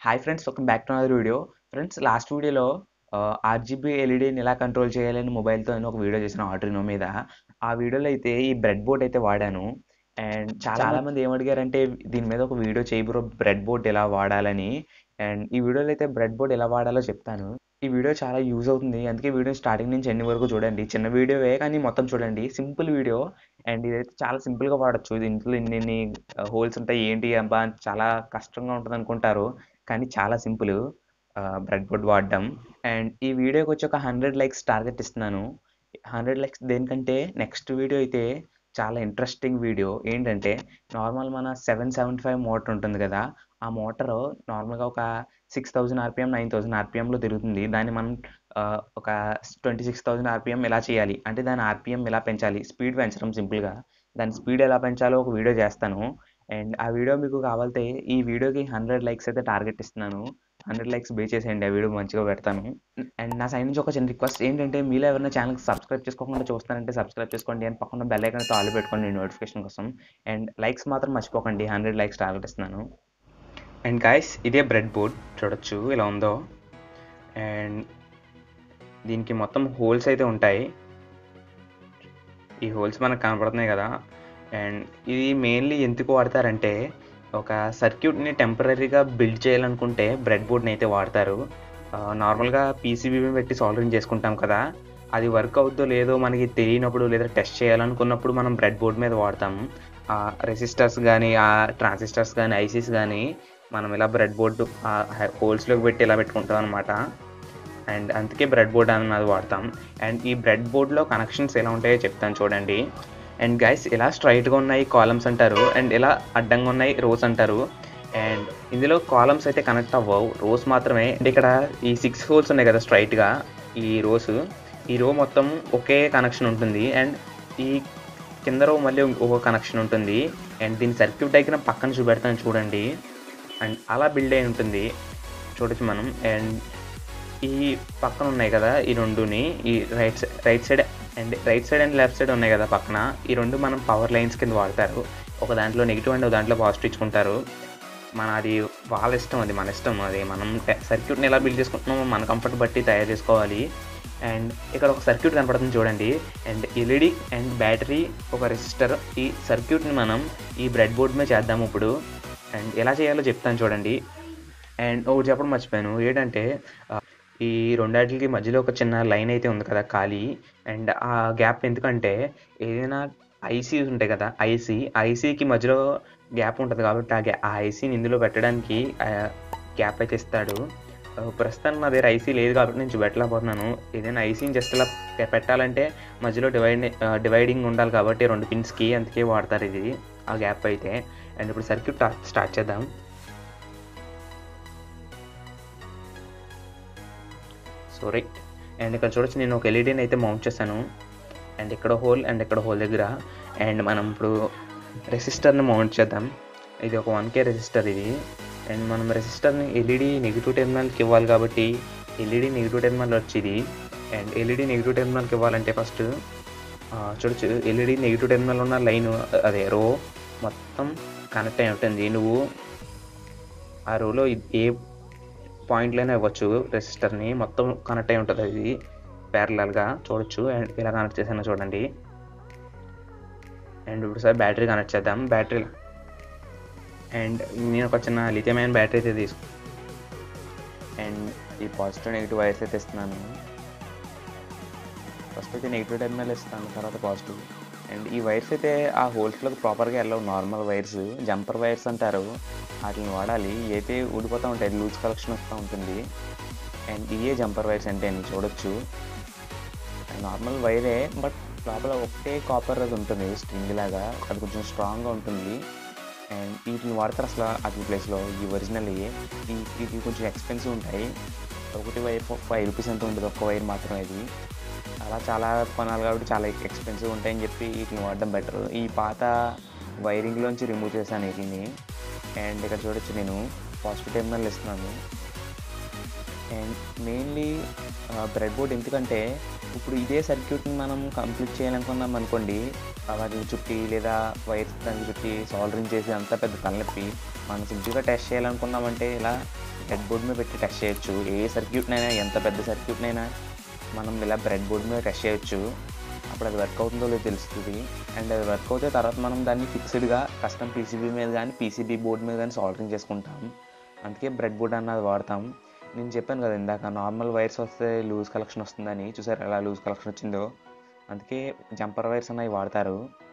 hi friends welcome back to another video friends లాస్ట్ వీడియోలో RGB ఎల్ఈడీని ఎలా కంట్రోల్ చేయాలని మొబైల్తో నేను ఒక వీడియో చేసిన ఆర్డరినో మీద ఆ వీడియోలో అయితే ఈ బ్రెడ్ బోర్డ్ అయితే వాడాను అండ్ చాలా మంది ఏమడిగారంటే దీని మీద ఒక వీడియో చేయి బ్రో బ్రెడ్ బోర్డ్ ఎలా వాడాలని అండ్ ఈ వీడియోలో అయితే బ్రెడ్ బోర్డ్ ఎలా వాడాలో చెప్తాను ఈ వీడియో చాలా యూజ్ అవుతుంది అందుకే వీడియో స్టార్టింగ్ నుంచి ఎన్ని వరకు చూడండి చిన్న వీడియోవే కానీ మొత్తం చూడండి సింపుల్ వీడియో అండ్ ఇదైతే చాలా సింపుల్గా వాడచ్చు దీంట్లో ఇన్ని ఇన్ని హోల్స్ ఉంటాయి ఏంటి అబ్బా అని చాలా కష్టంగా ఉంటుంది అనుకుంటారు కానీ చాలా సింపుల్ బ్రెడ్ బోర్డ్ వాడడం అండ్ ఈ వీడియోకి వచ్చి ఒక హండ్రెడ్ లైక్స్ టార్గెట్ ఇస్తున్నాను హండ్రెడ్ లైక్స్ దేనికంటే నెక్స్ట్ వీడియో అయితే చాలా ఇంట్రెస్టింగ్ వీడియో ఏంటంటే నార్మల్ మన సెవెన్ సెవెంటీ ఫైవ్ మోటార్ ఉంటుంది కదా ఆ మోటార్ నార్మల్గా ఒక six thousand RPM nine thousand ఆర్పిఎంలో తిరుగుతుంది దాన్ని మనం ఒక ట్వంటీ సిక్స్ థౌజండ్ ఆర్పిఎం ఎలా చేయాలి అంటే దాని ఆర్పిఎం ఎలా పెంచాలి స్పీడ్ పెంచడం సింపుల్గా దాని స్పీడ్ ఎలా పెంచాలో ఒక వీడియో చేస్తాను అండ్ ఆ వీడియో మీకు కావాలితే ఈ వీడియోకి హండ్రెడ్ లైక్స్ అయితే టార్గెట్ ఇస్తున్నాను హండ్రెడ్ లైక్స్ బే చేసేయండి ఆ వీడియో మంచిగా పెడతాను అండ్ నా సైడ్ నుంచి ఒక చిన్న రిక్వెస్ట్ ఏంటంటే మీలో ఎవరైనా ఛానల్కి సబ్స్క్రైబ్ చేసుకోకుండా చూస్తారంటే సబ్స్క్రైబ్ చేసుకోండి అండ్ పక్కన బెల్ ఐకన్ ఆల్ పెట్టుకోండి నోటిఫికేషన్ కోసం అండ్ లైక్స్ మాత్రం మర్చిపోకండి హండ్రెడ్ లైక్స్ టార్గెట్ ఇస్తున్నాను అండ్ గాయస్ ఇదే బ్రెడ్ బోర్డ్ చూడొచ్చు ఇలా ఉందో అండ్ దీనికి మొత్తం హోల్స్ అయితే ఉంటాయి ఈ హోల్స్ మనకు కనపడుతున్నాయి కదా అండ్ ఇది మెయిన్లీ ఎందుకు వాడతారంటే ఒక సర్క్యూట్ని టెంపరీగా బిల్డ్ చేయాలనుకుంటే బ్రెడ్ బోర్డ్ని అయితే వాడతారు నార్మల్గా పీసీబీ పెట్టి సాల్డరింగ్ చేసుకుంటాం కదా అది వర్క్ అవుద్దో లేదో మనకి తెలియనప్పుడు లేదా టెస్ట్ చేయాలనుకున్నప్పుడు మనం బ్రెడ్ బోర్డ్ మీద వాడతాం రెసిస్టర్స్ కానీ ఆ ట్రాన్సిస్టర్స్ కానీ ఐసీస్ కానీ మనం ఇలా బ్రెడ్ బోర్డు హోల్స్లోకి పెట్టి ఇలా పెట్టుకుంటాం అనమాట అండ్ అందుకే బ్రెడ్ బోర్డ్ అన్నది వాడతాం అండ్ ఈ బ్రెడ్ బోర్డ్లో కనెక్షన్స్ ఎలా ఉంటాయో చెప్తాను చూడండి అండ్ గైస్ ఇలా స్ట్రైట్గా ఉన్నాయి కాలమ్స్ అంటారు అండ్ ఇలా అడ్డంగా ఉన్నాయి రోస్ అంటారు అండ్ ఇందులో కాలమ్స్ అయితే కనెక్ట్ అవ్వవు రోస్ మాత్రమే అండ్ ఇక్కడ ఈ సిక్స్ హోల్స్ ఉన్నాయి కదా స్ట్రైట్గా ఈ రోస్ ఈ రో మొత్తం ఒకే కనెక్షన్ ఉంటుంది అండ్ ఈ కింద రో మళ్ళీ ఒక కనెక్షన్ ఉంటుంది అండ్ దీని సర్క్యూట్ డయాగ్రామ్ పక్కన చూపెడతాను చూడండి అండ్ అలా బిల్డ్ అయి ఉంటుంది చూడొచ్చు మనం అండ్ ఈ పక్కన ఉన్నాయి కదా ఈ రెండుని ఈ right side right side and right side and left side ఉన్నాయి కదా పక్కన ఈ రెండు మనం పవర్ లైన్స్ కింద వాడతారు ఒక దాంట్లో నెగిటివ్ అండ్ ఒక దాంట్లో పాజిటివ్ ఇచ్చుకుంటారు మన అది వాళ్ళ ఇష్టం అది మన ఇష్టం అది మనం సర్క్యూట్ని ఎలా బిల్డ్ చేసుకుంటున్నామో మన కంఫర్ట్ బట్టి తయారు చేసుకోవాలి అండ్ ఇక్కడ ఒక సర్క్యూట్ కనపడుతుంది చూడండి అండ్ ఎల్ఈడి అండ్ బ్యాటరీ ఒక రెసిస్టర్ ఈ సర్క్యూట్ని మనం ఈ బ్రెడ్ బోర్డ్ మీద చేద్దాము ఇప్పుడు అండ్ ఎలా చేయాలో చెప్తాను చూడండి అండ్ ఒకటి చెప్పడం మర్చిపోయాను ఏంటంటే ఈ రెండాటికి మధ్యలో ఒక చిన్న లైన్ అయితే ఉంది కదా ఖాళీ అండ్ ఆ గ్యాప్ ఎందుకంటే ఏదైనా ఐసీ ఉంటాయి కదా ఐసీ ఐసీకి మధ్యలో గ్యాప్ ఉంటుంది కాబట్టి ఆ గ్యా ఆ ఐసీని ఇందులో పెట్టడానికి గ్యాప్ అయితే ఇస్తాడు ప్రస్తుతం నా దగ్గర ఐసీ లేదు కాబట్టి నేను చూపెట్టలేకపోతున్నాను ఏదైనా ఐసీని జస్ట్ ఇలా పెట్టాలంటే మధ్యలో డివైడ్ డివైడింగ్ ఉండాలి కాబట్టి రెండు పిన్స్కి అందుకే వాడతారు ఇది ఆ గ్యాప్ అయితే అండ్ ఇప్పుడు సర్క్యూట్ స్టార్ట్ చేద్దాం సో రైట్ అండ్ ఇక్కడ చూడొచ్చు నేను ఒక ఎల్ఈడీని అయితే మౌంట్ చేశాను అండ్ ఇక్కడ హోల్ అండ్ ఇక్కడ హోల్ దగ్గర అండ్ మనం ఇప్పుడు రెసిస్టర్ని మౌంట్ చేద్దాం ఇది ఒక వన్ కే రెసిస్టర్ ఇది అండ్ మనం రెసిస్టర్ని ఎల్ఈడి నెగిటివ్ టెర్మినల్కి ఇవ్వాలి కాబట్టి ఎల్ఈడి నెగిటివ్ టెర్మినల్ వచ్చింది అండ్ ఎల్ఈడి నెగిటివ్ టెర్మినల్కి ఇవ్వాలంటే ఫస్ట్ చూడొచ్చు ఎల్ఈడి నెగిటివ్ టెర్మినల్ ఉన్న లైన్ అదే రో మొత్తం కనెక్ట్ అయి ఉంటుంది నువ్వు ఆ రోలో ఏ పాయింట్లోనే ఇవ్వచ్చు రెసిస్టర్ని మొత్తం కనెక్ట్ అయి ఉంటుంది అది ప్యారలల్గా చూడొచ్చు అండ్ ఇలా కనెక్ట్ చేసాను చూడండి అండ్ ఇప్పుడు సార్ బ్యాటరీ కనెక్ట్ చేద్దాం బ్యాటరీ అండ్ నేను ఒక చిన్న లిథియమైన బ్యాటరీ అయితే తీసుకు అండ్ ఈ పాజిటివ్ నెగిటివ్ వైర్స్ అయితే ఇస్తున్నాను ఫస్ట్ అయితే నెగిటివ్ టెర్మినల్ ఇస్తాను తర్వాత పాజిటివ్ అండ్ ఈ వైర్స్ అయితే ఆ హోల్స్లోకి ప్రాపర్గా వెళ్ళవు నార్మల్ వైర్స్ జంపర్ వైర్స్ అంటారు వాటిని వాడాలి అయితే ఊడిపోతూ ఉంటాయి లూజ్ కలెక్షన్ వస్తూ ఉంటుంది అండ్ ఇవే జంపర్ వైర్స్ అంటే నేను చూడొచ్చు నార్మల్ వైరే బట్ లోపల ఒకటే కాపర్ అది ఉంటుంది స్ట్రింగ్ లాగా అది కొంచెం స్ట్రాంగ్గా ఉంటుంది అండ్ వీటిని వాడతారు అసలు అది ప్లేస్లో ఈ ఒరిజినల్ ఈ ఇవి కొంచెం ఎక్స్పెన్సివ్ ఉంటాయి ఒకటి వైర్ ఫైవ్ రూపీస్ ఎంత ఉంటుంది ఒక్క వైర్ మాత్రమే ఇది అలా చాలా కొనాలి కాబట్టి చాలా ఎక్స్పెన్సివ్ ఉంటాయని చెప్పి వీటిని వాడడం బెటర్ ఈ పాత వైరింగ్లోంచి రిమూవ్ చేశాను వీటిని అండ్ ఇక్కడ చూడొచ్చు నేను పాజిటివ్ టెర్మినల్ ఇస్తున్నాను అండ్ మెయిన్లీ బ్రెడ్ బోర్డ్ ఎందుకంటే ఇప్పుడు ఇదే సర్క్యూట్ని మనం కంప్లీట్ చేయాలనుకున్నాం అనుకోండి వాటిని చుట్టి లేదా వైర్స్ దానికి చుట్టి సాల్డరింగ్ చేసి అంతా పెద్ద తలనొప్పి మనం సింపుల్గా టెస్ట్ చేయాలనుకున్నామంటే ఇలా బ్రెడ్ బోర్డ్ మీద పెట్టి టెస్ట్ చేయొచ్చు ఏ సర్క్యూట్నైనా ఎంత పెద్ద సర్క్యూట్నైనా మనం ఇలా బ్రెడ్ బోర్డ్ మీద టెస్ట్ చేయొచ్చు అప్పుడు అది వర్క్ అవుతుందో లేదో తెలుస్తుంది అండ్ అది వర్క్ అవుతే తర్వాత మనం దాన్ని ఫిక్స్డ్గా కస్టమ్ పీసీబీ మీద కానీ పీసీబీ బోర్డ్ మీద కానీ సాల్డరింగ్ చేసుకుంటాం అందుకే బ్రెడ్ బోర్డ్ అన్నది వాడతాం నేను చెప్పాను కదా ఇందాక నార్మల్ వైర్స్ వస్తే లూజ్ కలెక్షన్ వస్తుందని చూసారు ఎలా లూజ్ కలెక్షన్ వచ్చిందో అందుకే జంపర్ వైర్స్ అనేవి వాడతారు